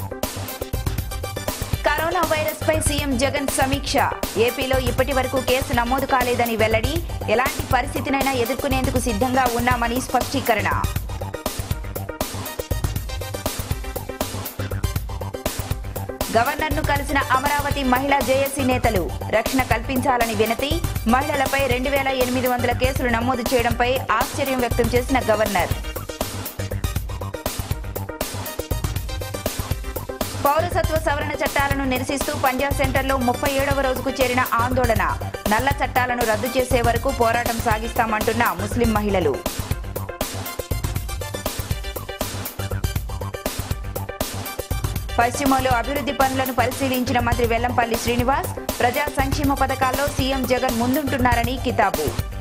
corona virus పై CM Jagan సమీక్ష ఏపీలో ఇప్పటి వరకు కేసు నమోదు కాలేదని వెల్లడి ఎలాంటి పరిస్థితినైనా ఎదుర్కొనేందుకు సిద్ధంగా ఉన్నామని స్పష్టీకరణ గవర్నర్ను కలిసిన అమరావతి మహిళా జేఏసీ నేతలు రక్షణ కల్పించాలని వినతి మహిళలపై రెండు వేల ఎనిమిది వందల కేసులు నమోదు చేయడంపై ఆశ్చర్యం వ్యక్తం చేసిన గవర్నర్ పౌరసత్వ సవరణ చట్టాలను నిరసిస్తూ పంజాబ్ సెంటర్లో ముప్పై ఏడవ రోజుకు చేరిన ఆందోళన నల్ల చట్టాలను రద్దు చేసే వరకు పోరాటం సాగిస్తామంటున్న ముస్లిం మహిళలు పశ్చిమలో అభివృద్ధి పనులను పరిశీలించిన మంత్రి వెల్లంపల్లి శ్రీనివాస్ ప్రజా సంక్షేమ పథకాల్లో సీఎం జగన్ ముందుంటున్నారని కితాబు